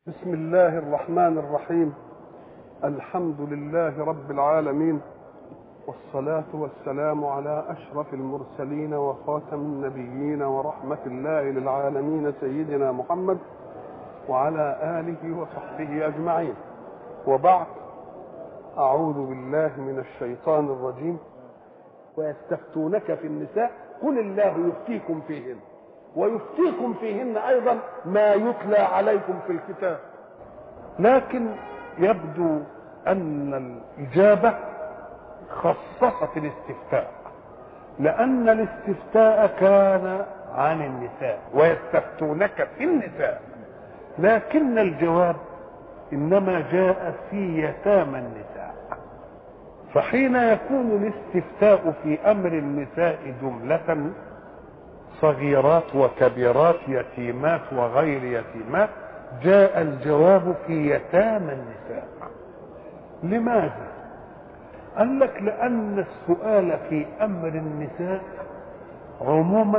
بسم الله الرحمن الرحيم الحمد لله رب العالمين والصلاة والسلام على أشرف المرسلين وخاتم النبيين ورحمة الله للعالمين سيدنا محمد وعلى آله وصحبه أجمعين وبعد أعوذ بالله من الشيطان الرجيم ويستفتونك في النساء قل الله يفتيكم فيهن ويفتيكم فيهن ايضا ما يتلى عليكم في الكتاب لكن يبدو ان الاجابه خصصت الاستفتاء لان الاستفتاء كان عن النساء ويستفتونك في النساء لكن الجواب انما جاء في يتامى النساء فحين يكون الاستفتاء في امر النساء جمله صغيرات وكبيرات يتيمات وغير يتيمات جاء الجواب في يتامى النساء لماذا قال لك لان السؤال في امر النساء عموما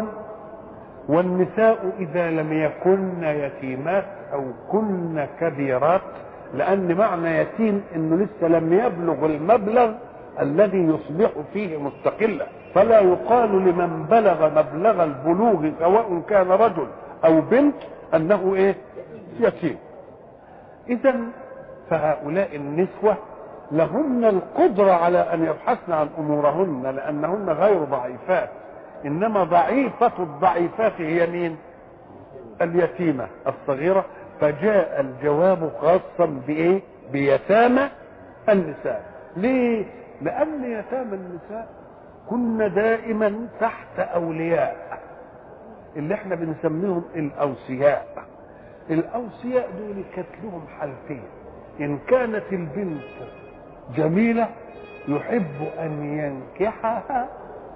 والنساء اذا لم يكن يتيمات او كن كبيرات لان معنى يتيم انه لسه لم يبلغ المبلغ الذي يصبح فيه مستقلا فلا يقال لمن بلغ مبلغ البلوغ سواء كان رجل او بنت انه ايه يتيم اذا فهؤلاء النسوه لهن القدره على ان يبحثن عن امورهن لانهن غير ضعيفات انما ضعيفه الضعيفات هي مين اليتيمه الصغيره فجاء الجواب خاصا بايه بيتامى النساء ليه لان يتامى النساء كنا دائما تحت اولياء اللي احنا بنسميهم الاوصياء الاوصياء دول كانت لهم حالتين ان كانت البنت جميله يحب ان ينكحها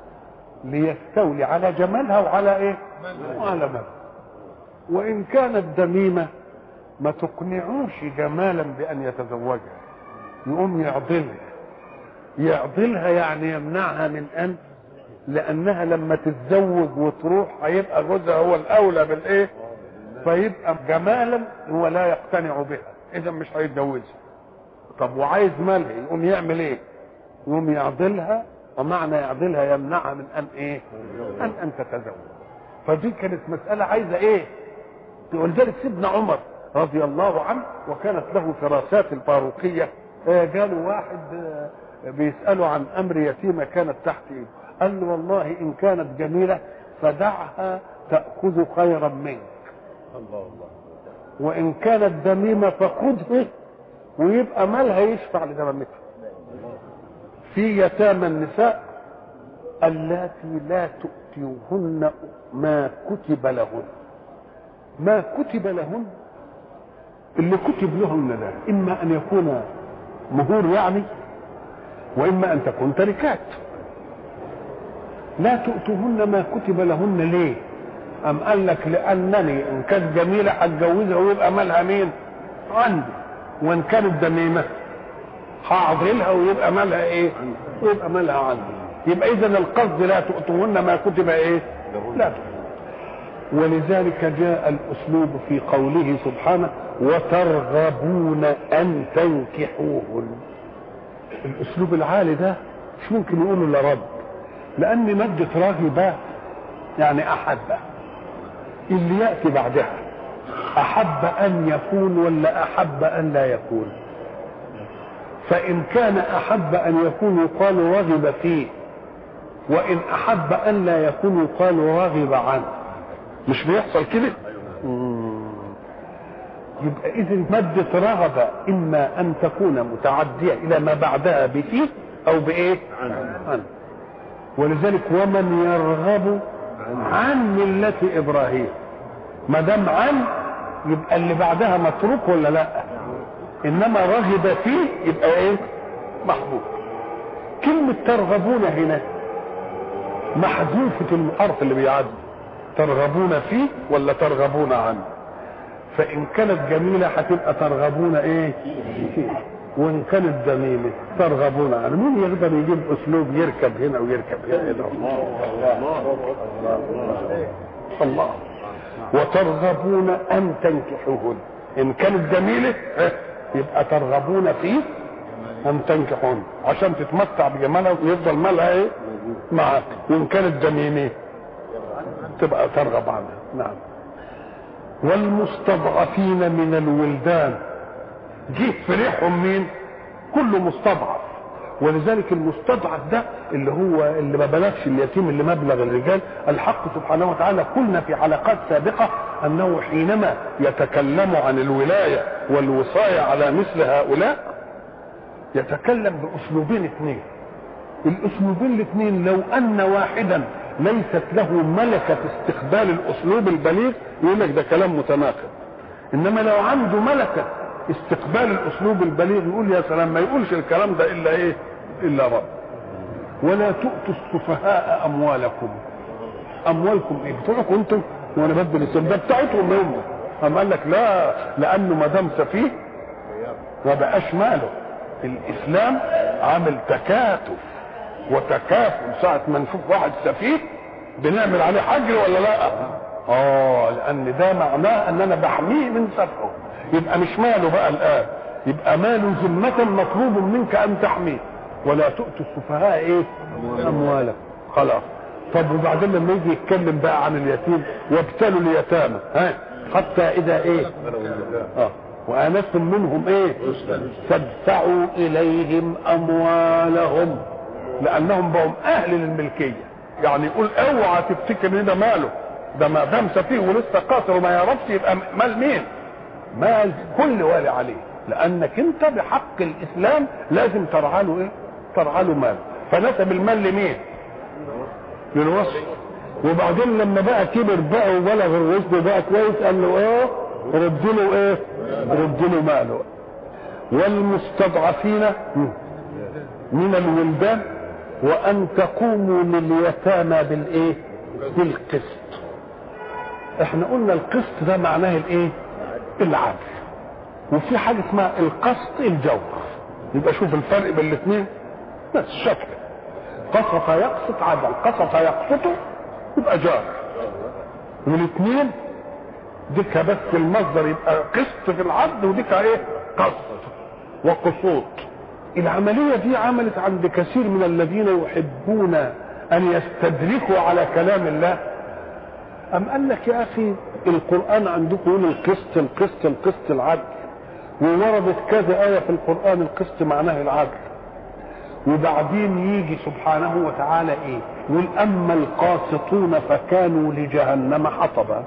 ليستولي على جمالها وعلى ايه وعلى مالها وان كانت دميمه ما تقنعوش جمالا بان يتزوجها يقوم يعضلها يعضلها يعني يمنعها من ان لانها لما تتزوج وتروح هيبقى جوزها هو الاولى بالايه فيبقى جمالا هو لا يقتنع بها اذا مش هيتجوزها طب وعايز مالها يقوم يعمل ايه يقوم يعضلها ومعنى يعضلها يمنعها من ان ايه ان ان تتزوج فدي كانت مساله عايزه ايه ولذلك سيدنا عمر رضي الله عنه وكانت له فراسات الفاروقيه جاله واحد بيسأله عن أمر يتيمة كانت تحت إيده قال له والله إن كانت جميلة فدعها تأخذ خيرا منك الله الله وإن كانت دميمة فخذه ويبقى مالها يشفع لدمامتها في يتامى النساء اللاتي لا تؤتيهن ما كتب لهن ما كتب لهن اللي كتب لهن ده إما أن يكون مهور يعني واما ان تكون تركات لا تؤتوهن ما كتب لهن ليه ام قال لك لانني ان كانت جميله هتجوزها ويبقى مالها مين عندي وان كانت دميمه هعضلها ويبقى مالها ايه ويبقى مالها عندي يبقى اذا القصد لا تؤتوهن ما كتب ايه لا تؤتوهن ولذلك جاء الاسلوب في قوله سبحانه وترغبون ان تنكحوهن الاسلوب العالي ده مش ممكن يقوله الا رب لان مادة راغبة يعني احب اللي ياتي بعدها احب ان يكون ولا احب ان لا يكون فان كان احب ان يكون يقال رغب فيه وان احب ان لا يكون يقال رغب عنه مش بيحصل كده يبقى اذا مادة رغبة اما ان تكون متعدية الى ما بعدها بفيه او بايه عن ولذلك ومن يرغب عن ملة ابراهيم ما دام عن يبقى اللي بعدها متروك ولا لا انما رغب فيه يبقى ايه محبوب كلمة ترغبون هنا محذوفة الحرف اللي بيعدي ترغبون فيه ولا ترغبون عنه فان كانت جميله هتبقى ترغبون ايه وان كانت ذميمه ترغبون عنه مين يقدر يجيب اسلوب يركب هنا ويركب هنا الله الله الله الله وترغبون ان تنكحوهن ان كانت جميله إيه؟ يبقى ترغبون فيه ان تنكحون عشان تتمتع بجمالها ويفضل مالها ايه معاك وان كانت جميله تبقى ترغب عنها نعم والمستضعفين من الولدان جه في ريحهم مين كله مستضعف ولذلك المستضعف ده اللي هو اللي ما بلغش اليتيم اللي مبلغ الرجال الحق سبحانه وتعالى قلنا في حلقات سابقة أنه حينما يتكلم عن الولاية والوصاية على مثل هؤلاء يتكلم بأسلوبين اثنين الأسلوبين الاثنين لو أن واحدا ليست له ملكة استقبال الأسلوب البليغ يقول لك ده كلام متناقض إنما لو عنده ملكة استقبال الأسلوب البليغ يقول يا سلام ما يقولش الكلام ده إلا إيه إلا رب ولا تؤتوا السفهاء أموالكم أموالكم إيه بتوعكم أنتم وأنا بدل السم ده بتاعتهم هم أم قال لك لا لأنه ما دام سفيه ما بقاش ماله الإسلام عامل تكاتف وتكافل ساعة ما نشوف واحد سفيه بنعمل عليه حجر ولا لا؟ اه لأن ده معناه أن أنا بحميه من سفهه يبقى مش ماله بقى الآن يبقى ماله ذمة مطلوب منك أن تحميه ولا تؤتوا السفهاء إيه؟ أموالكم خلاص طب وبعدين لما يجي يتكلم بقى عن اليتيم وابتلوا اليتامى ها حتى إذا إيه؟ اه وآنستم منهم إيه؟ تدفعوا إليهم أموالهم لانهم بقوا اهل للملكيه يعني يقول اوعى تفتكر ان ده ماله ده ما دام سفيه ولسه قاصر وما يعرفش يبقى مال مين؟ مال كل والي عليه لانك انت بحق الاسلام لازم ترعى له ايه؟ ترعى له مال فنسب المال لمين؟ للوصي وبعدين لما بقى كبر بقى وبلغ الرشد بقى كويس قال له ايه؟ رد له ايه؟ رد له ماله والمستضعفين من الولدان وان تقوموا لليتامى بالايه بالقسط احنا قلنا القسط ده معناه الايه العدل وفي حاجه اسمها القسط الجور يبقى شوف الفرق بين الاثنين بس شكل قسط يقسط عدل قسط يقسط يبقى جار والاثنين ديك بس المصدر يبقى قسط في العدل وديك ايه قسط وقسوط العملية دي عملت عند كثير من الذين يحبون أن يستدركوا على كلام الله أم قال لك يا أخي القرآن عندكم يقول القسط القسط القسط العدل ووردت كذا آية في القرآن القسط معناه العدل وبعدين يجي سبحانه وتعالى ايه يقول اما القاسطون فكانوا لجهنم حطبا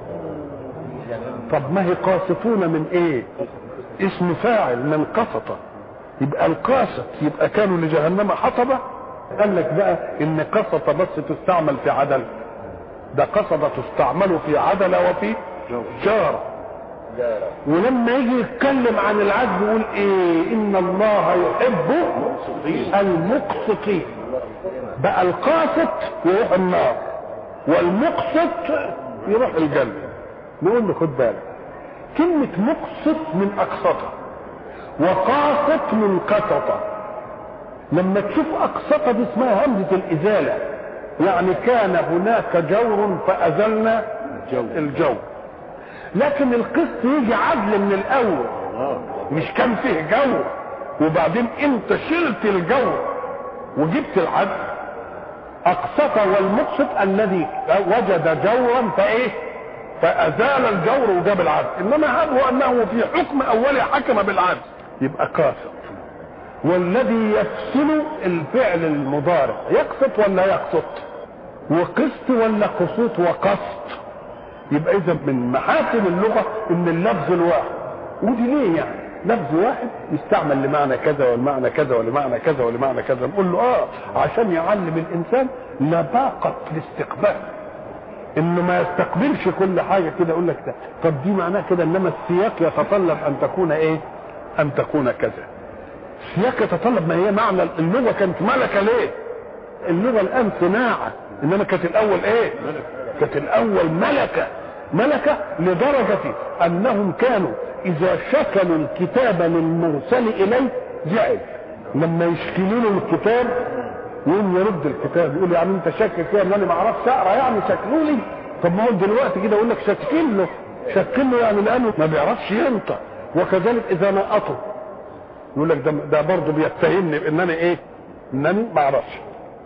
طب ما هي قاسطون من ايه اسم فاعل من قسط يبقى القاسط يبقى كانوا لجهنم حطبة قال لك بقى ان قسط بس تستعمل في عدل ده قصد تستعمل في عدل وفي جارة ولما يجي يتكلم عن العدل يقول ايه ان الله يحب المقسطين بقى القاسط يروح النار والمقسط يروح الجنة نقول له خد بالك كلمة مقسط من أقسطة وقاسط من قسطة لما تشوف أقسطة دي اسمها همزة الإزالة يعني كان هناك جور فأزلنا الجور لكن القسط يجي عدل من الأول مش كان فيه جور وبعدين انت شلت الجور وجبت العدل أقسط والمقسط الذي وجد جورا فإيه فأزال الجور وجاب العدل إنما هذا أنه في حكم أولي حكم بالعدل يبقى قاسط والذي يفصل الفعل المضارع يقسط ولا يقسط وقسط ولا قسوط وقسط يبقى اذا من محاسن اللغه ان اللفظ الواحد ودي ليه يعني لفظ واحد يستعمل لمعنى كذا والمعنى كذا ولمعنى كذا ولمعنى كذا نقول له اه عشان يعلم الانسان لباقه الاستقبال انه ما يستقبلش كل حاجه كده يقول لك ده طب دي معناه كده انما السياق يتطلب ان تكون ايه ان تكون كذا السياق يتطلب ما هي معنى اللغه كانت ملكه ليه اللغه الان صناعه انما كانت الاول ايه كانت الاول ملكه ملكه لدرجه انهم كانوا اذا شكلوا الكتاب للمرسل اليه زعل لما يشكلوا له الكتاب يقوم يرد الكتاب يقول يعني انت شاكك فيها ان انا ما اعرفش اقرا يعني شكلوا لي طب ما هو دلوقتي كده يقول لك شكل له شكل له يعني لانه ما بيعرفش ينطق وكذلك اذا نقطوا يقول لك ده, ده برضه بيتهمني بانني ايه انني ما اعرفش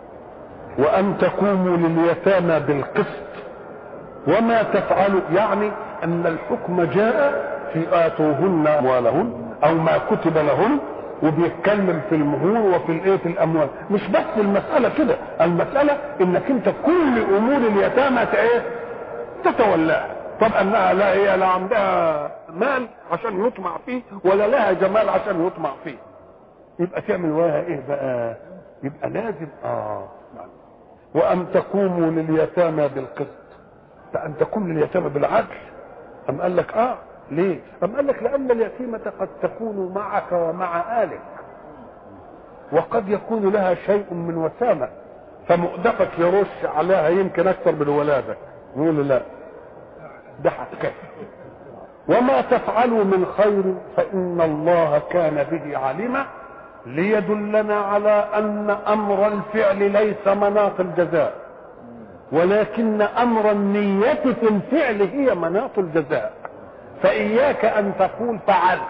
وان تقوموا لليتامى بالقسط وما تفعلوا يعني ان الحكم جاء في اتوهن اموالهن او ما كتب لهن وبيتكلم في المهور وفي الايه في الاموال مش بس المساله كده المساله انك انت كل امور اليتامى ايه تتولاها طب انها لا هي لا عندها مال عشان يطمع فيه ولا لها جمال عشان يطمع فيه يبقى تعمل وياها ايه بقى يبقى لازم اه وان تقوموا لليتامى بالقسط فان تقوم لليتامى بالعدل ام قال لك اه ليه ام قال لك لان اليتيمه قد تكون معك ومع الك وقد يكون لها شيء من وسامه فمؤدبك يرش عليها يمكن اكثر من ولادك يقول لا ده حقك وما تفعلوا من خير فإن الله كان به عليما ليدلنا على أن أمر الفعل ليس مناط الجزاء ولكن أمر النية في الفعل هي مناط الجزاء فإياك أن تقول فعلت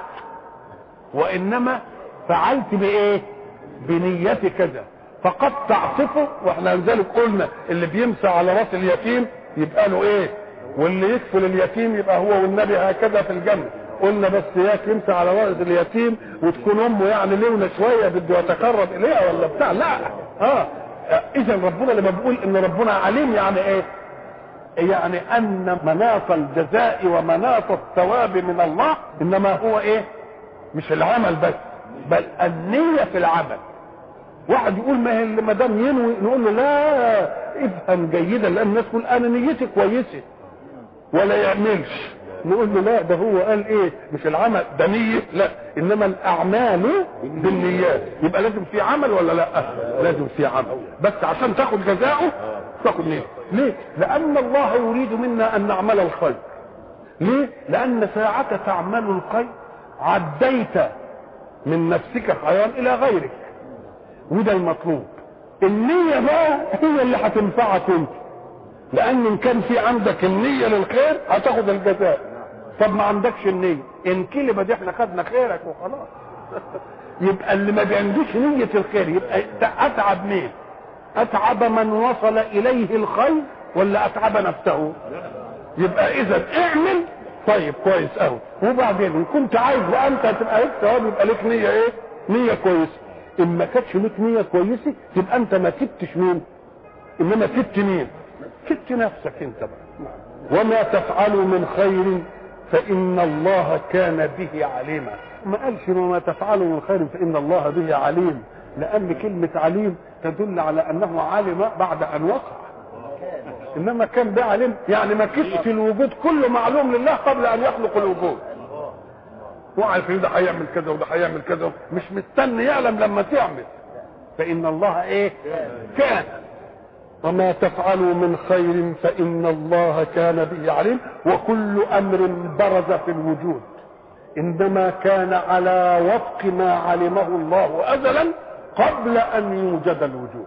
وإنما فعلت بإيه بنية كذا فقد تعطفه واحنا لذلك قلنا اللي بيمسى على راس اليتيم يبقى له ايه واللي يكفل اليتيم يبقى هو والنبي هكذا في الجنه قلنا بس اياك يمسى على راس اليتيم وتكون امه يعني لونه شويه بده يتقرب اليها ولا بتاع لا اه اذا ربنا لما بيقول ان ربنا عليم يعني ايه يعني ان مناط الجزاء ومناط الثواب من الله انما هو ايه مش العمل بس بل النيه في العمل واحد يقول ما هي ما دام ينوي نقول له لا افهم جيدا لان الناس تقول انا نيتي كويسه ولا يعملش نقول له لا ده هو قال ايه مش العمل ده نية لا انما الاعمال بالنيات يبقى لازم في عمل ولا لا لازم في عمل بس عشان تاخد جزاؤه تاخد نية ليه لان الله يريد منا ان نعمل الخير ليه لان ساعة تعمل الخير عديت من نفسك حيوان الى غيرك وده المطلوب النية بقى هي اللي هتنفعك انت لان ان كان في عندك النية للخير هتاخد الجزاء طب ما عندكش النية ان كلمة دي احنا خدنا خيرك وخلاص يبقى اللي ما بيعندوش نية الخير يبقى اتعب مين اتعب من وصل اليه الخير ولا اتعب نفسه يبقى اذا اعمل طيب كويس قوي وبعدين ان كنت عايز وانت تبقى لك ثواب يبقى لك نية ايه نية كويسة ان ما كانتش لك نية كويسة تبقى انت ما كدتش مين انما كدت مين كدت نفسك انت بقى وما تفعلوا من خير فإن الله كان به عليما ما قالش وما تفعلوا من خير فإن الله به عليم لأن كلمة عليم تدل على أنه علم بعد أن وقع إنما كان ده عليم يعني ما كشف الوجود كله معلوم لله قبل أن يخلق الوجود وعارف ده هيعمل كذا وده هيعمل كذا مش مستني يعلم لما تعمل فإن الله إيه كان وما تفعلوا من خير فإن الله كان به عليم وكل أمر برز في الوجود إنما كان على وفق ما علمه الله أزلا قبل أن يوجد الوجود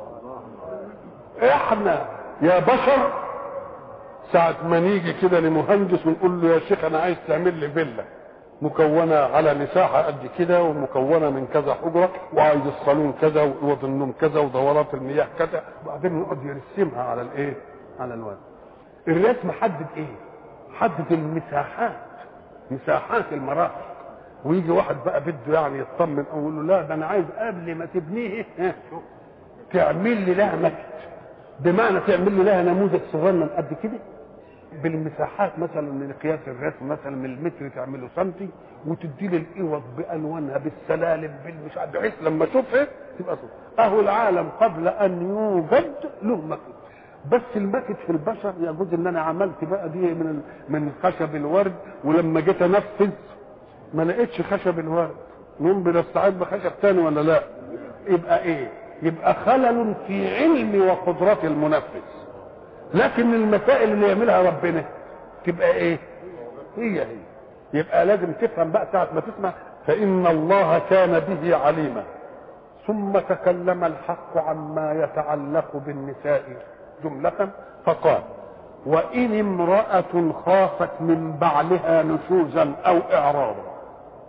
احنا يا بشر ساعة ما نيجي كده لمهندس ونقول له يا شيخ أنا عايز تعمل لي فيلا مكونة على مساحة قد كده ومكونة من كذا حجرة وعايز الصالون كذا وأوض النوم كذا ودورات المياه كذا وبعدين يقعد يرسمها على الإيه؟ على الورق. الرسم حدد إيه؟ حدد المساحات مساحات المرافق ويجي واحد بقى بده يعني يطمن او يقول له لا ده انا عايز قبل ما تبنيه تعمل لي لها مكت بمعنى تعمل لي لها نموذج صغنن قد كده بالمساحات مثلا من قياس الرسم مثلا من المتر تعمله سنتي وتدي لي الاوض بالوانها بالسلالم بالمش عارف بحيث لما اشوفها تبقى صوت اهو العالم قبل ان يوجد له مكت بس المكت في البشر يجوز ان انا عملت بقى دي من من خشب الورد ولما جيت انفذ ما لقيتش خشب الورد نقوم بنستعيد بخشب تاني ولا لا يبقى ايه يبقى خلل في علم وقدرة المنفذ لكن المسائل اللي يعملها ربنا تبقى ايه هي هي يبقى لازم تفهم بقى ساعة ما تسمع فإن الله كان به عليما ثم تكلم الحق عما يتعلق بالنساء جملة فقال وإن امرأة خافت من بعلها نشوزا أو إعراضا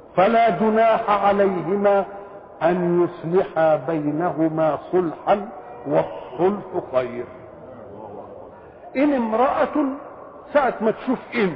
فلا جناح عليهما أن يصلحا بينهما صلحا والصلح خير إن امرأة ساعة ما تشوف إن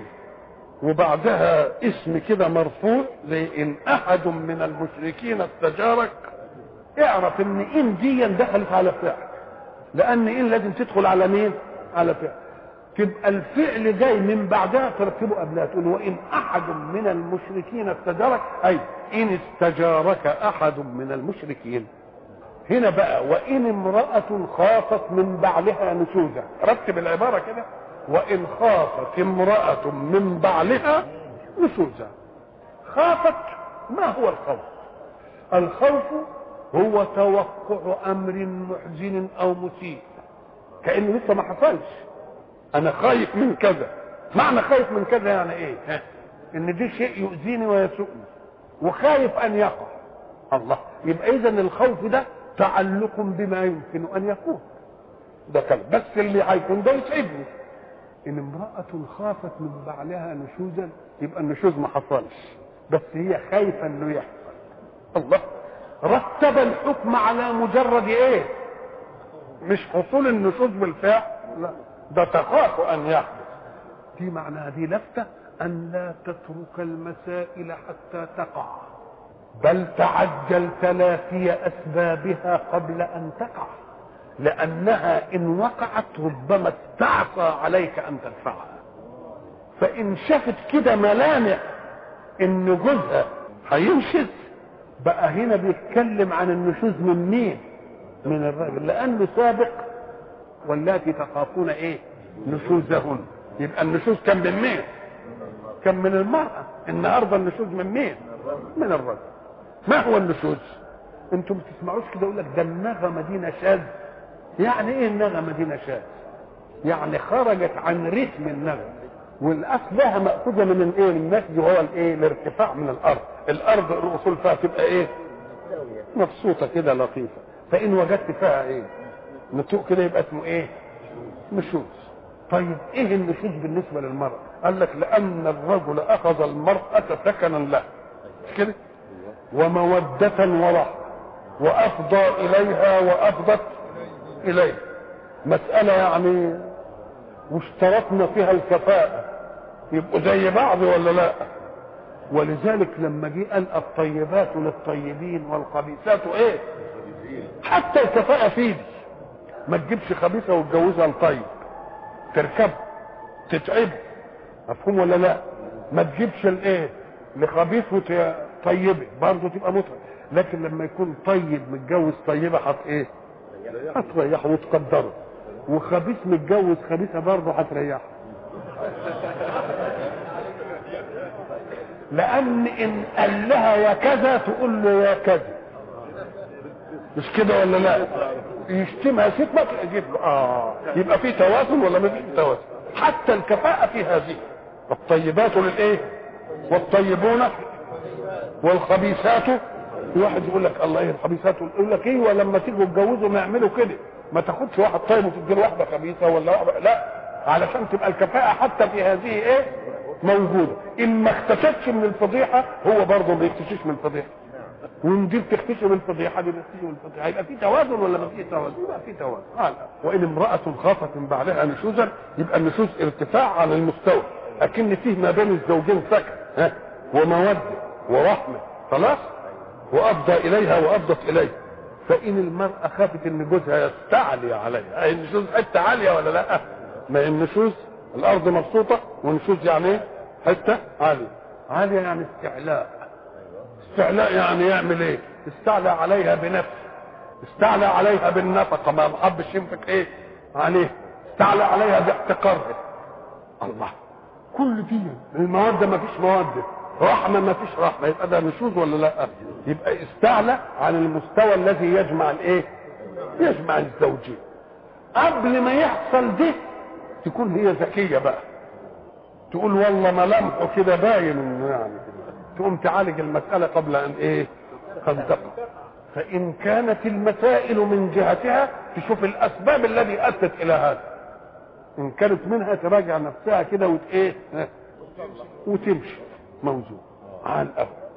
وبعدها اسم كده مرفوع زي إن أحد من المشركين استجارك اعرف إن إن دي دخلت على فعل لأن إن لازم تدخل على مين؟ على فعل تبقى الفعل جاي من بعدها ترتبه قبلها تقول وإن أحد من المشركين استجارك أي إن استجارك أحد من المشركين هنا بقى وإن امرأة خافت من بعلها نشوزا رتب العبارة كده وإن خافت امرأة من بعلها نشوزا خافت ما هو الخوف الخوف هو توقع أمر محزن أو مسيء كأنه لسه ما حصلش أنا خايف من كذا معنى خايف من كذا يعني إيه ها؟ إن دي شيء يؤذيني ويسوءني وخايف أن يقع الله يبقى إذا الخوف ده تعلق بما يمكن ان يكون ده كلام بس اللي هيكون ده يسعدني ان امرأة خافت من بعلها نشوزا يبقى النشوز ما حصلش بس هي خايفة انه يحصل الله رتب الحكم على مجرد ايه مش حصول النشوز بالفعل لا ده تخاف ان يحدث دي معناها دي لفتة ان لا تترك المسائل حتى تقع بل تعجل تلافي اسبابها قبل ان تقع لانها ان وقعت ربما استعصى عليك ان تدفعها فان شافت كده ملامح ان جوزها هينشز بقى هنا بيتكلم عن النشوز من مين من الراجل لانه سابق واللاتي تخافون ايه نشوزهن يبقى النشوز كان من مين كان من المرأة النهارده النشوز من مين من الرجل ما هو النشوز انتم بتسمعوش كده يقول لك ده النغمه دي نشاز يعني ايه النغمه دي نشاز يعني خرجت عن رتم النغمه والاصل لها ماخوذه من الايه النسج وهو الايه الارتفاع من الارض الارض الاصول فيها تبقى ايه مبسوطه كده لطيفه فان وجدت فيها ايه نتوء كده يبقى اسمه ايه نشوز طيب ايه النشوز بالنسبه للمراه قال لك لان الرجل اخذ المراه سكنا له مش كده ومودة ورحمة وأفضى إليها وأفضت إليه مسألة يعني واشترطنا فيها الكفاءة يبقوا زي بعض ولا لا ولذلك لما جه قال الطيبات للطيبين والخبيثات ايه حتى الكفاءة في دي ما تجيبش خبيثة وتجوزها لطيب تركب تتعب مفهوم ولا لا ما تجيبش الايه لخبيث وت... طيبه برضه تبقى متعب لكن لما يكون طيب متجوز طيبه هت ايه هتريحه وتقدره وخبيث متجوز خبيثه برضه هتريحه لان ان قال لها يا كذا تقول له يا كذا مش كده ولا لا يشتمها شتمة تجيب له اه يبقى في توازن ولا ما فيش توازن حتى الكفاءة في هذه الطيبات للايه والطيبون والخبيثات واحد يقول لك الله ايه الخبيثات يقول لك ايه ولما تيجوا تتجوزوا ما يعملوا كده ما تاخدش واحد طيب وتدي واحده خبيثه ولا واحده لا علشان تبقى الكفاءه حتى في هذه ايه موجوده ان ما اختشتش من الفضيحه هو برضه ما يختشيش من الفضيحه وان دي بتختشي من الفضيحه دي بتختشي من الفضيحه يبقى في توازن ولا ما فيش توازن؟ يبقى في توازن آه. وان امراه خافت من بعدها نشوزا يبقى النشوز ارتفاع على المستوى اكن فيه ما بين الزوجين سكن ها وموده ورحمه خلاص وافضى اليها وافضت اليه فان المراه خافت ان جوزها يستعلي عليها اي النشوز حته عاليه ولا لا ما هي النشوز الارض مبسوطه والنشوز يعني ايه حته عاليه عاليه يعني استعلاء استعلاء يعني يعمل ايه استعلى عليها بنفسه استعلى عليها بالنفقه ما حبش ينفق ايه عليه استعلى عليها باحتقارها الله كل دي المواد ما فيش مواد رحمه ما فيش رحمه يبقى ده نشوز ولا لا يبقى استعلى عن المستوى الذي يجمع الايه يجمع الزوجين قبل ما يحصل ده تكون هي ذكيه بقى تقول والله ملامحه كده باين انه يعني تقوم تعالج المساله قبل ان ايه قد تقع فان كانت المسائل من جهتها تشوف الاسباب الذي ادت الى هذا ان كانت منها تراجع نفسها كده وت ايه وتمشي موزون على الأول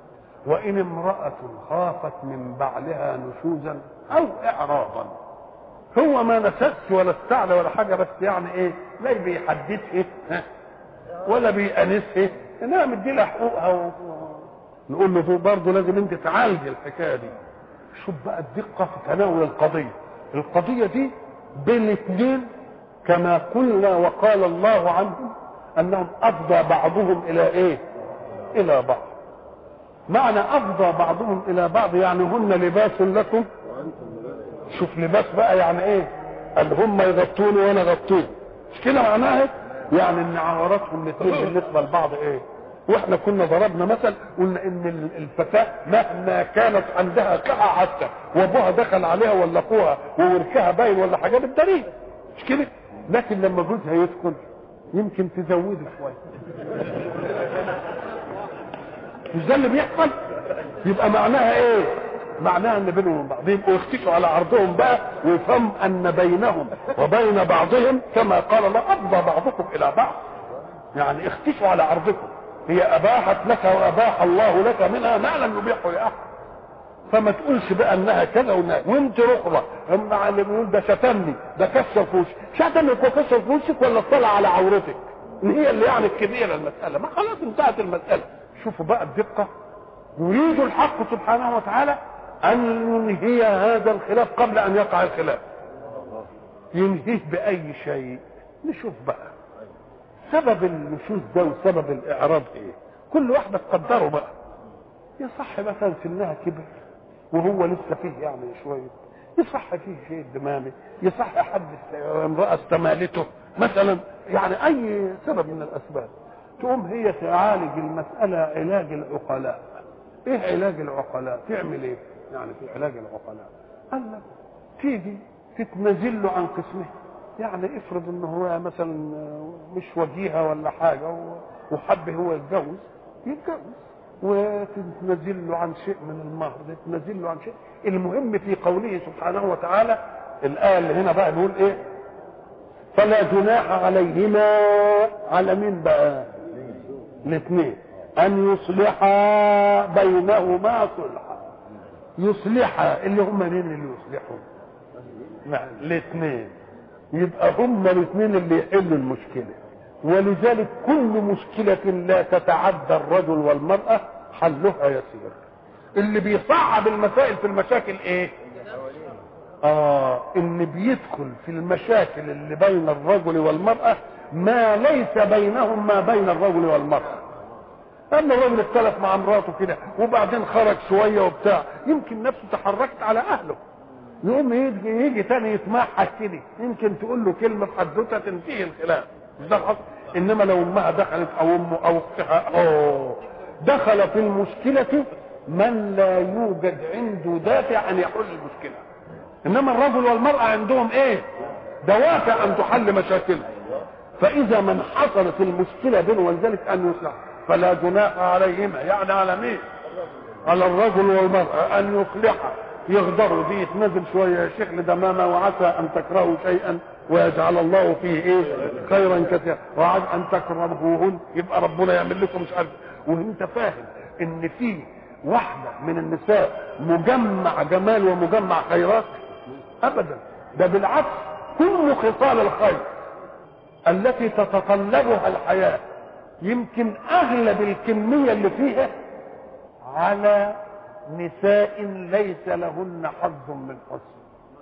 وإن امرأة خافت من بعلها نشوزا أو إعراضا هو ما نسس ولا استعلى ولا حاجة بس يعني إيه لا بيحددها ها، ولا بيأنسها إنما مدي لها حقوقها و... نقول له برضه لازم أنت تعالج الحكاية دي شوف بقى الدقة في تناول القضية القضية دي بين اثنين كما قلنا وقال الله عنهم أنهم أفضى بعضهم إلى إيه إلى بعض معنى أفضى بعضهم إلى بعض يعني هن لباس لكم شوف لباس بقى يعني إيه قال هم يغطوني وأنا غطوني مش كده معناها يعني ان عوراتهم الاثنين بالنسبه لبعض ايه واحنا كنا ضربنا مثل قلنا ان الفتاه مهما كانت عندها قطعه حتى وابوها دخل عليها ولا اخوها ووركها باين ولا حاجه بالدليل مش كده لكن لما جوزها يدخل يمكن تزوده شويه مش ده اللي بيحصل يبقى معناها ايه معناها ان بينهم وبين بعض يبقوا يختشوا على عرضهم بقى ويفهم ان بينهم وبين بعضهم كما قال الله افضى بعضكم الى بعض يعني اختشوا على عرضكم هي اباحت لك واباح الله لك منها ما لم يبيحه لاحد فما تقولش بقى انها كذا وانها وانت اخرى اما اللي بيقول ده شتمني ده كسر في وشي شتمك وكسر في وشك ولا اطلع على عورتك ان هي اللي يعني الكبيره المساله ما خلاص انتهت المساله شوفوا بقى الدقه يريد الحق سبحانه وتعالى ان ينهي هذا الخلاف قبل ان يقع الخلاف ينهيه باي شيء نشوف بقى سبب النشوز ده وسبب الاعراض ايه كل واحده تقدره بقى يصح مثلا سنها كبر وهو لسه فيه يعني شويه يصح فيه شيء دمامي يصح حد امراه استمالته مثلا يعني اي سبب من الاسباب تقوم هي تعالج المساله علاج العقلاء ايه علاج العقلاء تعمل ايه يعني في علاج العقلاء قال لك تيجي تتنازل له عن قسمه يعني افرض ان هو مثلا مش وجيهه ولا حاجه وحب هو يتجوز يتجوز وتتنزل له عن شيء من المهر تتنزل له عن شيء المهم في قوله سبحانه وتعالى الآية اللي هنا بقى نقول إيه فلا جناح عليهما على مين بقى الاثنين أن يصلحا بينهما صلحا يصلحا اللي هم مين اللي يصلحوا نعم الاثنين يبقى هم الاثنين اللي يحلوا المشكله ولذلك كل مشكلة لا تتعدى الرجل والمرأة حلها يسير اللي بيصعب المسائل في المشاكل ايه اه ان بيدخل في المشاكل اللي بين الرجل والمرأة ما ليس بينهم ما بين الرجل والمرأة أما الرجل اختلف مع مراته كده وبعدين خرج شوية وبتاع يمكن نفسه تحركت على أهله يقوم يجي يجي تاني يتمحك كده يمكن تقول له كلمة في حدوتة تنتهي الخلاف مش ده الحصل انما لو امها دخلت او امه او اختها اوه دخل في المشكله من لا يوجد عنده دافع ان يحل المشكله انما الرجل والمراه عندهم ايه دوافع ان تحل مشاكلهم فاذا من حصلت المشكله بينه ولذلك ان يصلح فلا جناح عليهما يعني على مين على الرجل والمراه ان يصلحا يغدروا دي يتنزل شويه يا شيخ لدمامه وعسى ان تكرهوا شيئا ويجعل الله فيه ايه خيرا كثيرا وعد ان تكرهوهن يبقى ربنا يعمل لكم مش عارف وانت فاهم ان في واحده من النساء مجمع جمال ومجمع خيرات ابدا ده بالعكس كل خصال الخير التي تتطلبها الحياه يمكن اغلب الكميه اللي فيها على نساء ليس لهن حظ من حسن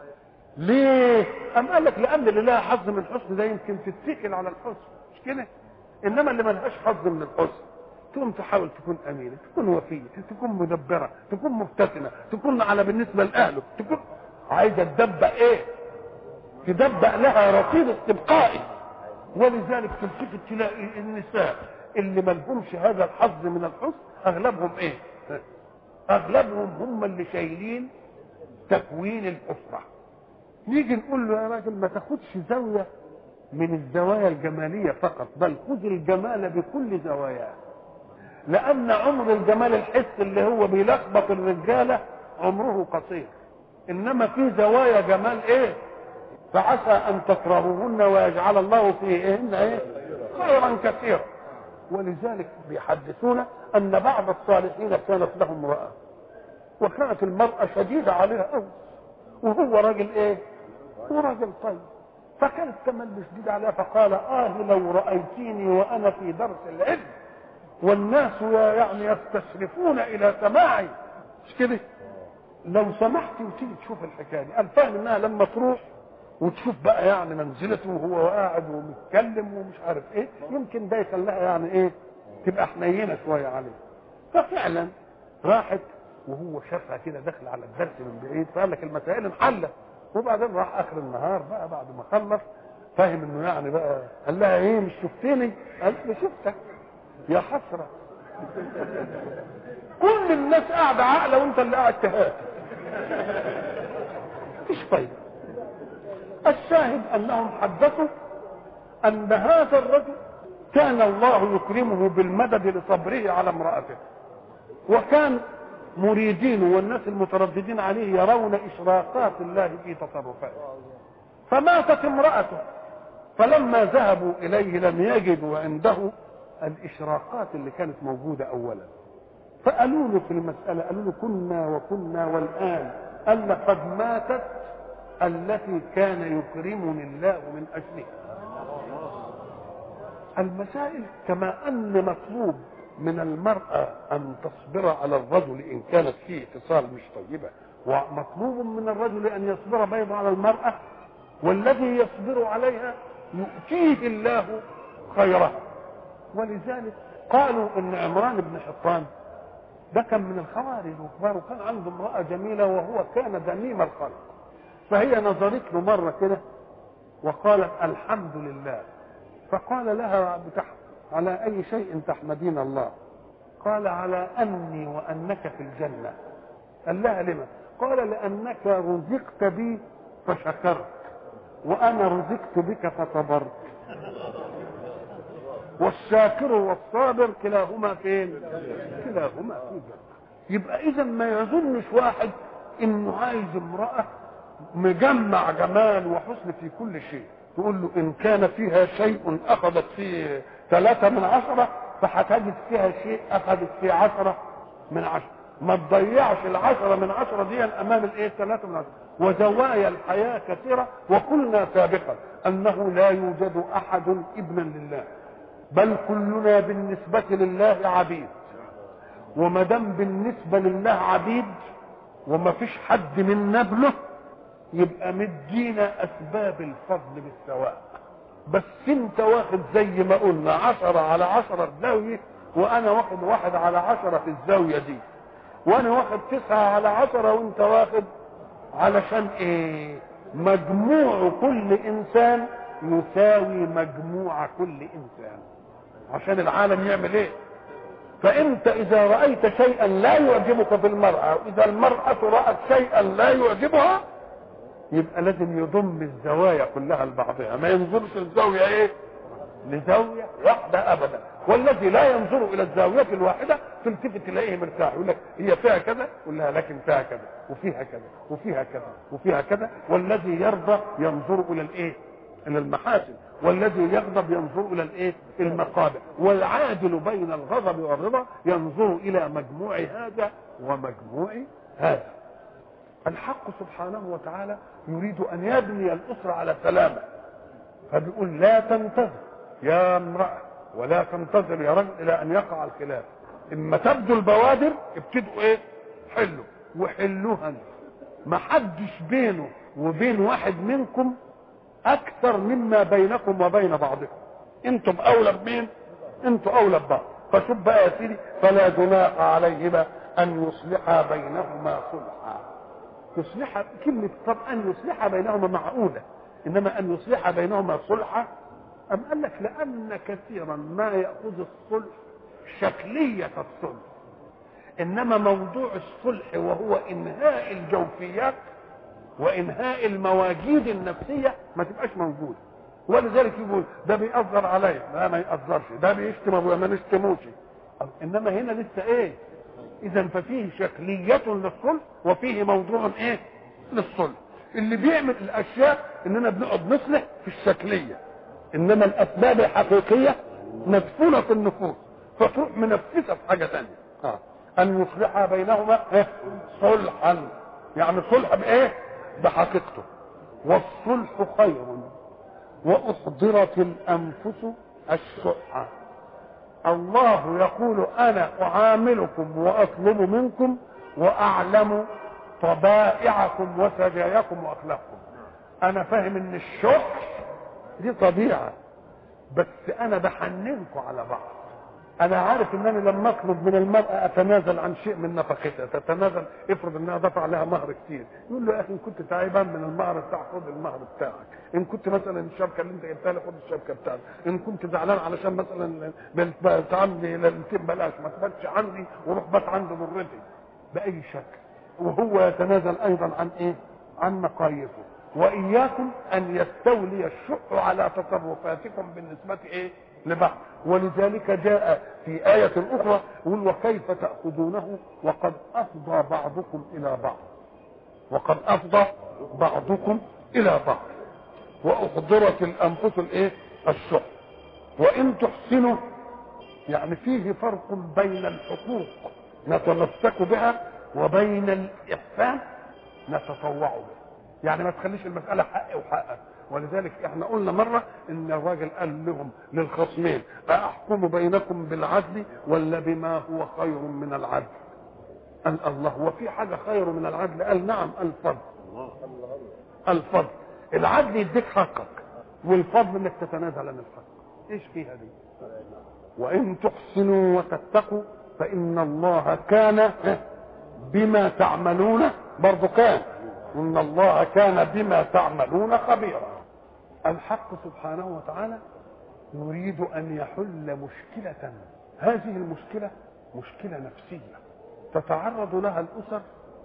ليه؟ أم قال لك لأن اللي لها حظ من الحسن ده يمكن تتكل على الحسن مش كده؟ إنما اللي ملهاش حظ من الحسن تقوم تحاول تكون أمينة، تكون وفية، تكون مدبرة، تكون مفتتنة، تكون على بالنسبة لأهله، تكون عايزة تدبق إيه؟ تدبق لها رصيد استبقائي ولذلك تلتفت تلاقي النساء اللي ملهمش هذا الحظ من الحسن أغلبهم إيه؟ أغلبهم هم اللي شايلين تكوين الأسرة نيجي نقول له يا راجل ما تاخدش زاويه من الزوايا الجماليه فقط بل خذ الجمال بكل زواياه لان عمر الجمال الحس اللي هو بيلخبط الرجاله عمره قصير انما في زوايا جمال ايه فعسى ان تكرهوهن ويجعل الله فيهن ايه خيرا كثيرا ولذلك بيحدثونا ان بعض الصالحين كانت لهم امراه وكانت المراه شديده عليها قوي وهو راجل ايه؟ هو راجل طيب فكانت كمان شديدة عليها فقال آه لو رأيتيني وأنا في درس العلم والناس يعني يستشرفون إلى سماعي مش كده؟ لو سمحت وتيجي تشوف الحكاية دي قال فاهم إنها لما تروح وتشوف بقى يعني منزلته وهو قاعد ومتكلم ومش عارف ايه يمكن ده يخليها يعني ايه تبقى حنينه شويه عليه ففعلا راحت وهو شافها كده داخل على الدرس من بعيد فقال لك المسائل انحلت وبعدين راح اخر النهار بقى بعد ما خلص فاهم انه يعني بقى قال لها ايه مش شفتني؟ قالت له شفتك يا حسره كل الناس قاعده عاقله وانت اللي قاعد تهات مفيش فايده الشاهد انهم حدثوا ان هذا الرجل كان الله يكرمه بالمدد لصبره على امرأته وكان مريدين والناس المترددين عليه يرون إشراقات الله في تصرفاته فماتت امرأته فلما ذهبوا إليه لم يجدوا عنده الإشراقات اللي كانت موجودة أولا فقالوا له في المسألة قالوا له كنا وكنا والآن قال قد ماتت التي كان يكرمني الله من أجلها المسائل كما أن مطلوب من المرأة أن تصبر على الرجل إن كانت فيه اتصال مش طيبة ومطلوب من الرجل أن يصبر بيض على المرأة والذي يصبر عليها يؤتيه الله خيرها ولذلك قالوا ان عمران بن حطان ده كان من الخوارج وكبار وكان عنده امرأة جميلة وهو كان دميم الخلق فهي نظرت له مرة كده وقالت الحمد لله فقال لها بتح... على أي شيء تحمدين الله قال على أني وأنك في الجنة قال لها لما قال لأنك رزقت بي فشكرت وأنا رزقت بك فصبرت والشاكر والصابر كلاهما فين كلاهما في الجنة يبقى إذا ما يظنش واحد إنه عايز امرأة مجمع جمال وحسن في كل شيء تقول له إن كان فيها شيء أخذت فيه ثلاثة من عشرة فهتجد فيها شيء أخذت فيه عشرة من عشرة ما تضيعش العشرة من عشرة دي أمام الإيه ثلاثة من عشرة وزوايا الحياة كثيرة وقلنا سابقا أنه لا يوجد أحد ابنا لله بل كلنا بالنسبة لله عبيد وما دام بالنسبة لله عبيد وما فيش حد من نبله يبقى مدينا أسباب الفضل بالسواء بس انت واخد زي ما قلنا عشرة على عشرة زاوية وانا واخد واحد على عشرة في الزاوية دي وانا واخد تسعة على عشرة وانت واخد علشان ايه مجموع كل انسان يساوي مجموع كل انسان عشان العالم يعمل ايه فانت اذا رايت شيئا لا يعجبك في المراه واذا المراه رات شيئا لا يعجبها يبقى لازم يضم الزوايا كلها لبعضها ما ينظرش الزاويه ايه لزاويه واحده ابدا والذي لا ينظر الى الزاويه الواحده تلتفت تلاقيه مرتاح يقول لك هي فيها كذا يقول لها لكن فيها كذا وفيها كذا وفيها كذا وفيها كذا والذي يرضى ينظر الى الايه الى المحاسن والذي يغضب ينظر الى الايه المقابح والعادل بين الغضب والرضا ينظر الى مجموع هذا ومجموع هذا الحق سبحانه وتعالى يريد ان يبني الاسره على سلامه فبيقول لا تنتظر يا امراه ولا تنتظر يا رجل الى ان يقع الخلاف اما تبدو البوادر ابتدوا ايه حلوا وحلوها ما حدش بينه وبين واحد منكم اكثر مما بينكم وبين بعضكم انتم اولى بمين انتم اولى ببعض فشوف بقى يا سيدي فلا جناح عليهما ان يصلحا بينهما صلحا يصلح كلمة طب أن يصلح بينهما معقولة إنما أن يصلح بينهما صلحا أم قال لك لأن كثيرا ما يأخذ الصلح شكلية الصلح إنما موضوع الصلح وهو إنهاء الجوفيات وإنهاء المواجيد النفسية ما تبقاش موجودة ولذلك يقول ده بيأثر عليا لا ما يأثرش ده بيشتم أبويا ما نشتموش إنما هنا لسه إيه اذا ففيه شكلية للصلح وفيه موضوع ايه للصلح اللي بيعمل الاشياء اننا بنقعد نصلح في الشكلية انما الاسباب الحقيقية مدفونة في النفوس فتروح منفسه في حاجه ثانيه آه. ان يصلح بينهما إيه؟ صلحا يعني صلح بايه بحقيقته والصلح خير واحضرت الانفس الشح الله يقول انا اعاملكم واطلب منكم واعلم طبائعكم وسجاياكم واخلاقكم انا فاهم ان الشح دي طبيعه بس انا بحننكم على بعض انا عارف ان انا لما اطلب من المراه اتنازل عن شيء من نفقتها تتنازل افرض انها دفع لها مهر كتير يقول له يا اخي ان كنت تعبان من المهر بتاعك خد المهر بتاعك ان كنت مثلا الشبكه اللي انت جبتها لي خد الشبكه بتاعتك ان كنت زعلان علشان مثلا بنت عندي ليلتين بلاش ما تباتش عندي وروح بات عند ضرتي باي شكل وهو يتنازل ايضا عن ايه عن مقاييسه واياكم ان يستولي الشح على تصرفاتكم بالنسبه ايه لبعض ولذلك جاء في آية أخرى يقول وكيف تأخذونه وقد أفضى بعضكم إلى بعض وقد أفضى بعضكم إلى بعض وأحضرت الأنفس الإيه؟ الشح وإن تحسنوا يعني فيه فرق بين الحقوق نتمسك بها وبين الإحسان نتطوع به يعني ما تخليش المسألة حق وحقك ولذلك احنا قلنا مرة ان الراجل قال لهم للخصمين أأحكم بينكم بالعدل ولا بما هو خير من العدل قال الله وفي حاجة خير من العدل قال نعم الفضل الفضل العدل يديك حقك والفضل انك تتنازل عن الحق ايش فيها دي وان تحسنوا وتتقوا فان الله كان بما تعملون برضه كان ان الله كان بما تعملون خبيرا الحق سبحانه وتعالى يريد ان يحل مشكله هذه المشكله مشكله نفسيه تتعرض لها الاسر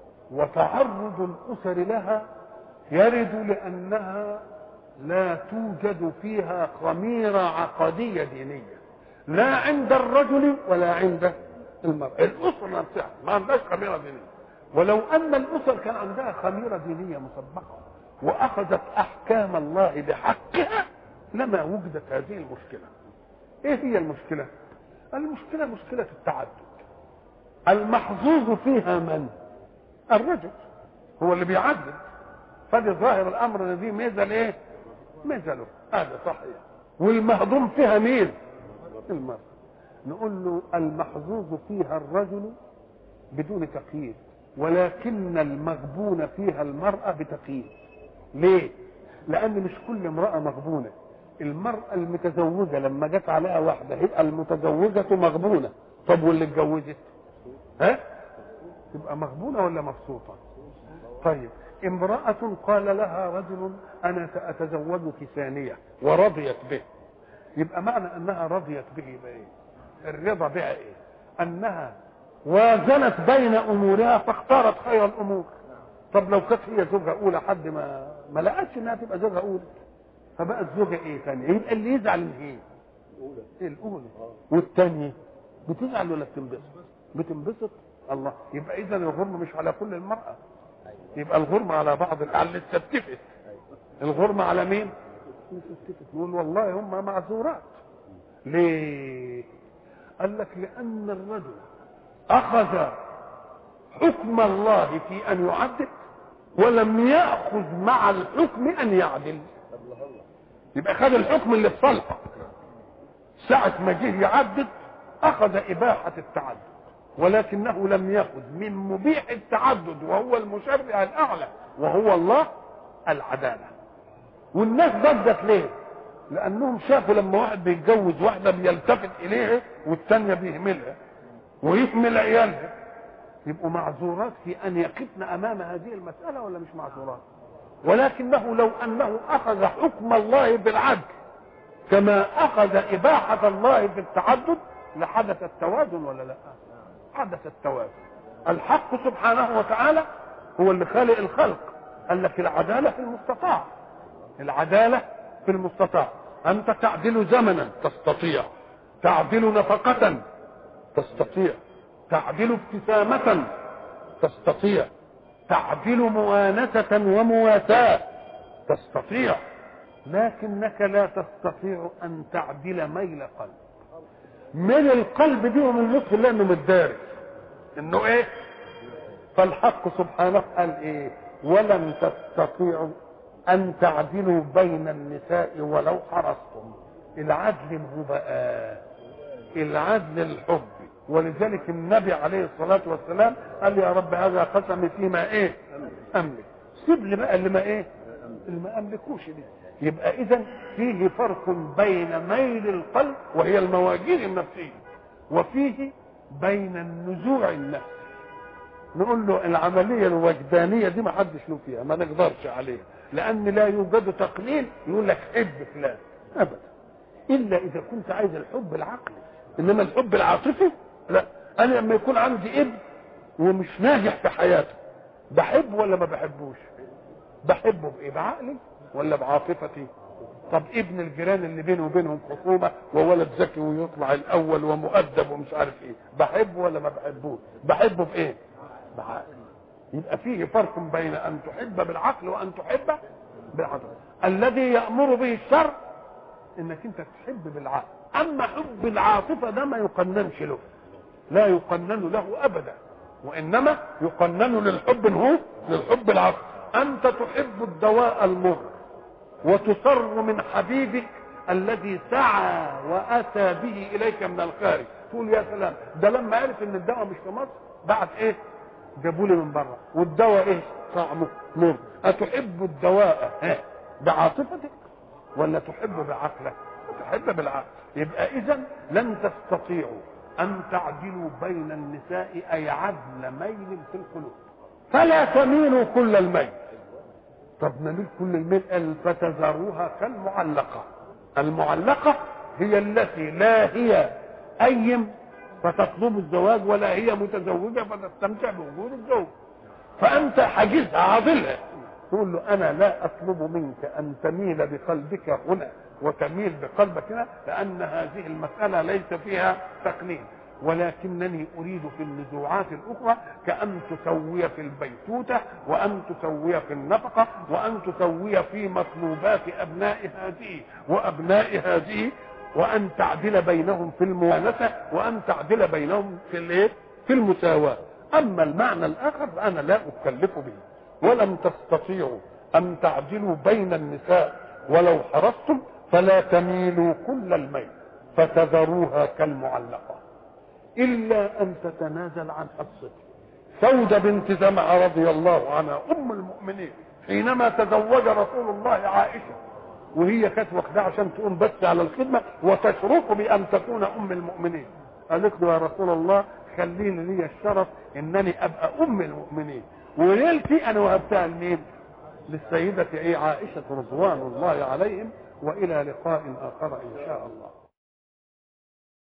وتعرض الاسر لها يرد لانها لا توجد فيها خميره عقديه دينيه لا عند الرجل ولا عند المراه الاسره نفسها ما عندهاش خميره دينيه ولو ان الاسر كان عندها خميره دينيه مسبقه واخذت احكام الله بحقها لما وجدت هذه المشكله ايه هي المشكله المشكله مشكله التعدد المحظوظ فيها من الرجل هو اللي بيعدد فدي ظاهر الامر ان دي ميزه لايه ميزه له هذا صحيح والمهضوم فيها مين المرأة نقول له المحظوظ فيها الرجل بدون تقييد ولكن المغبون فيها المرأة بتقييد ليه؟ لأن مش كل امرأة مغبونة المرأة المتزوجة لما جت عليها واحدة يبقى المتزوجة مغبونة طب واللي اتجوزت ها؟ تبقى مغبونة ولا مبسوطة؟ طيب امرأة قال لها رجل أنا سأتزوجك ثانية ورضيت به يبقى معنى أنها رضيت به يبقى إيه؟ الرضا بها إيه؟ أنها وازنت بين امورها فاختارت خير الامور طب لو كانت هي زوجها اولى حد ما ما لقتش انها تبقى زوجها اولى فبقت زوجها ايه ثانيه يبقى اللي يزعل من ايه ايه الاولى والثانيه بتزعل ولا بتنبسط بتنبسط الله يبقى اذا الغرم مش على كل المراه يبقى الغرم على بعض على اللي تتفت الغرم على مين نقول والله هم معذورات ليه قال لك لان الرجل اخذ حكم الله في ان يعدل ولم ياخذ مع الحكم ان يعدل يبقى خد الحكم اللي في صالحه ساعة ما جه يعدد أخذ إباحة التعدد ولكنه لم يأخذ من مبيح التعدد وهو المشرع الأعلى وهو الله العدالة والناس ضدت ليه؟ لأنهم شافوا لما واحد بيتجوز واحدة بيلتفت إليها والثانية بيهملها ويهمل عيالها يبقوا معذورات في أن يقفن أمام هذه المسألة ولا مش معذورات؟ ولكنه لو أنه أخذ حكم الله بالعدل كما اخذ اباحه الله في التعدد لحدث التوازن ولا لا حدث التوازن الحق سبحانه وتعالى هو اللي خالق الخلق قال لك العداله في المستطاع العداله في المستطاع انت تعدل زمنا تستطيع تعدل نفقه تستطيع تعدل ابتسامه تستطيع تعدل موانسه ومواساه تستطيع لكنك لا تستطيع ان تعدل ميل قلب من القلب دي ومن لطف الله انه متدارك انه ايه فالحق سبحانه قال ايه ولن تستطيعوا ان تعدلوا بين النساء ولو حرصتم العدل ما هو بقى العدل الحب ولذلك النبي عليه الصلاة والسلام قال يا رب هذا قسمي فيما ايه املك سيب لي بقى اللي ما ايه اللي ما املكوش دي يبقى اذا فيه فرق بين ميل القلب وهي المواجير النفسيه وفيه بين النزوع النفسي نقول له العمليه الوجدانيه دي ما حدش له فيها ما نقدرش عليها لان لا يوجد تقليل يقول لك حب فلان ابدا الا اذا كنت عايز الحب العقلي انما الحب العاطفي لا انا لما يكون عندي ابن ومش ناجح في حياته بحبه ولا ما بحبوش بحبه بايه بعقلي ولا بعاطفتي طب ابن الجيران اللي بينه وبينهم خصومه وولد ذكي ويطلع الاول ومؤدب ومش عارف ايه بحبه ولا ما بحبوش بحبه بايه بعقلي يبقى فيه فرق بين ان تحب بالعقل وان تحب بالعاطفه الذي يامر به الشرع انك انت تحب بالعقل اما حب العاطفه ده ما يقننش له لا يقنن له ابدا وانما يقنن للحب هو للحب العاطفي انت تحب الدواء المر وتسر من حبيبك الذي سعى واتى به اليك من الخارج تقول يا سلام ده لما عرف ان الدواء مش في مصر بعد ايه جابوا لي من بره والدواء ايه طعمه مر اتحب الدواء ها بعاطفتك ولا تحب بعقلك تحب بالعقل يبقى اذا لن تستطيعوا ان تعدلوا بين النساء اي عدل ميل في القلوب فلا تميلوا كل الميل طب نميل كل الميل قال فتذروها كالمعلقه المعلقه هي التي لا هي ايم فتطلب الزواج ولا هي متزوجه فتستمتع بوجود الزوج فانت حاجزها عاضلها تقول له انا لا اطلب منك ان تميل بقلبك هنا وتميل بقلبك هنا لان هذه المساله ليس فيها تقنين ولكنني اريد في النزوعات الاخرى كان تسوي في البيتوته وان تسوي في النفقه وان تسوي في مطلوبات ابناء هذه وابناء هذه وان تعدل بينهم في الموانسه وان تعدل بينهم في الايه؟ في المساواه اما المعنى الاخر فانا لا اكلف به ولم تستطيعوا ان تعدلوا بين النساء ولو حرصتم فلا تميلوا كل الميل فتذروها كالمعلقه الا ان تتنازل عن حصتك سودة بنت زمعة رضي الله عنها ام المؤمنين حينما تزوج رسول الله عائشه وهي كانت واخداه عشان تقوم بس على الخدمه وتشرف بان تكون ام المؤمنين قالت له يا رسول الله خليني لي الشرف انني ابقى ام المؤمنين وليلتي انا وهبتها لمين؟ للسيدة ايه عائشة رضوان الله عليهم والى لقاء اخر ان شاء الله